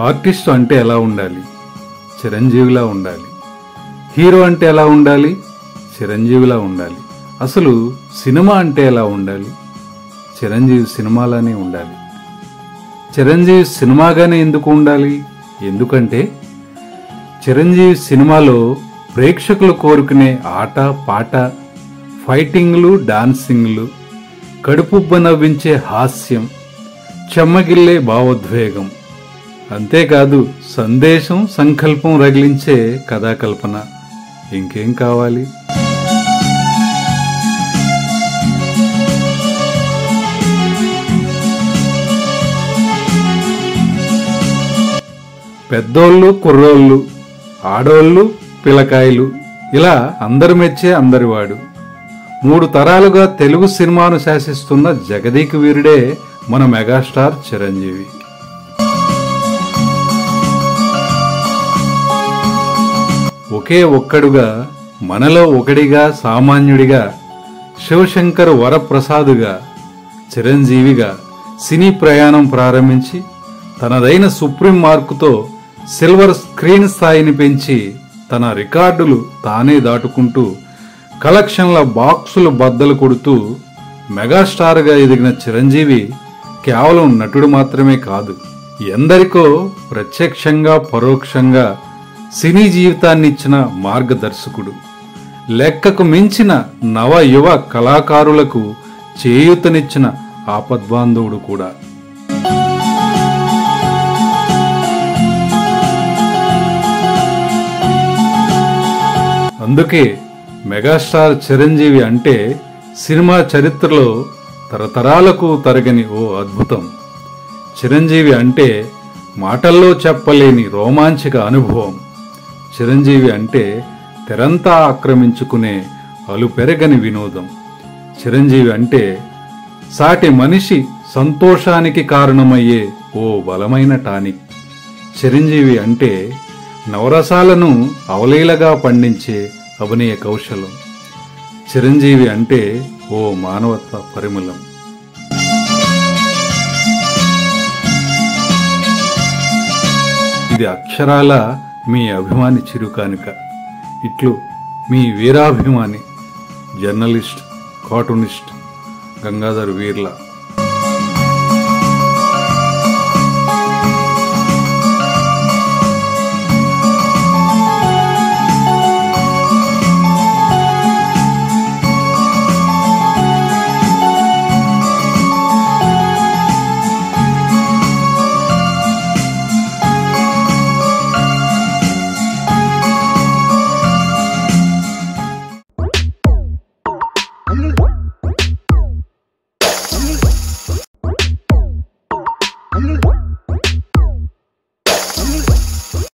artist అంటే ఎలా ఉండాలి చిరంజీవిలా ఉండాలి హీరో అంటే ఎలా ఉండాలి చిరంజీవిలా ఉండాలి అసలు సినిమా అంటే ఎలా ఉండాలి చిరంజీవి సినిమాలానే ఉండాలి చిరంజీవి సినిమాగానే ఎందుకు ఉండాలి ఎందుకంటే చిరంజీవి సినిమాలో ప్రేక్షకులు కోరుకునే ఆట పాట ఫైటింగ్లు డాన్సింగ్లు కడుపుబ్బ నవ్వించే హాస్యం చెమ్మగిల్లే భావోద్వేగం అంతేకాదు సందేశం సంకల్పం రగిలించే కథాకల్పన ఇంకేం కావాలి పెద్దోళ్ళు కుర్రోళ్ళు ఆడోళ్ళు పిల్లకాయలు ఇలా అందరు మెచ్చే అందరివాడు మూడు తరాలుగా తెలుగు సినిమాను శాసిస్తున్న జగదీక వీరుడే మన మెగాస్టార్ చిరంజీవి ఒకే ఒక్కడుగా మనలో ఒకడిగా సామాన్యుడిగా శివశంకర్ వరప్రసాదుగా చిరంజీవిగా సినీ ప్రయాణం ప్రారంభించి తనదైన సుప్రీం మార్కుతో సిల్వర్ స్క్రీన్ స్థాయిని పెంచి తన రికార్డులు తానే దాటుకుంటూ కలెక్షన్ల బాక్సులు బద్దలు కొడుతూ మెగాస్టార్గా ఎదిగిన చిరంజీవి కేవలం నటుడు మాత్రమే కాదు ఎందరికో ప్రత్యక్షంగా పరోక్షంగా సినీ జీవితాన్ని ఇచ్చిన మార్గదర్శకుడు లెక్కకు మించిన నవ యువ కళాకారులకు చేయూతనిచ్చిన ఆపద్బాంధవుడు కూడా అందుకే మెగాస్టార్ చిరంజీవి అంటే సినిమా చరిత్రలో తరతరాలకు తరగని ఓ అద్భుతం చిరంజీవి అంటే మాటల్లో చెప్పలేని రోమాంచక అనుభవం చిరంజీవి అంటే తెరంతా ఆక్రమించుకునే అలుపెరగని వినోదం చిరంజీవి అంటే సాటి మనిషి సంతోషానికి కారణమయ్యే ఓ బలమైన టానిక్ చిరంజీవి అంటే నవరసాలను అవలీలగా పండించే అభినయ కౌశలం చిరంజీవి అంటే ఓ మానవత్వ పరిమళం ఇది అక్షరాల మీ అభిమాని చిరుకానుక ఇట్లు మీ వీరాభిమాని జర్నలిస్ట్ కార్టూనిస్ట్ గంగాధర్ వీర్ల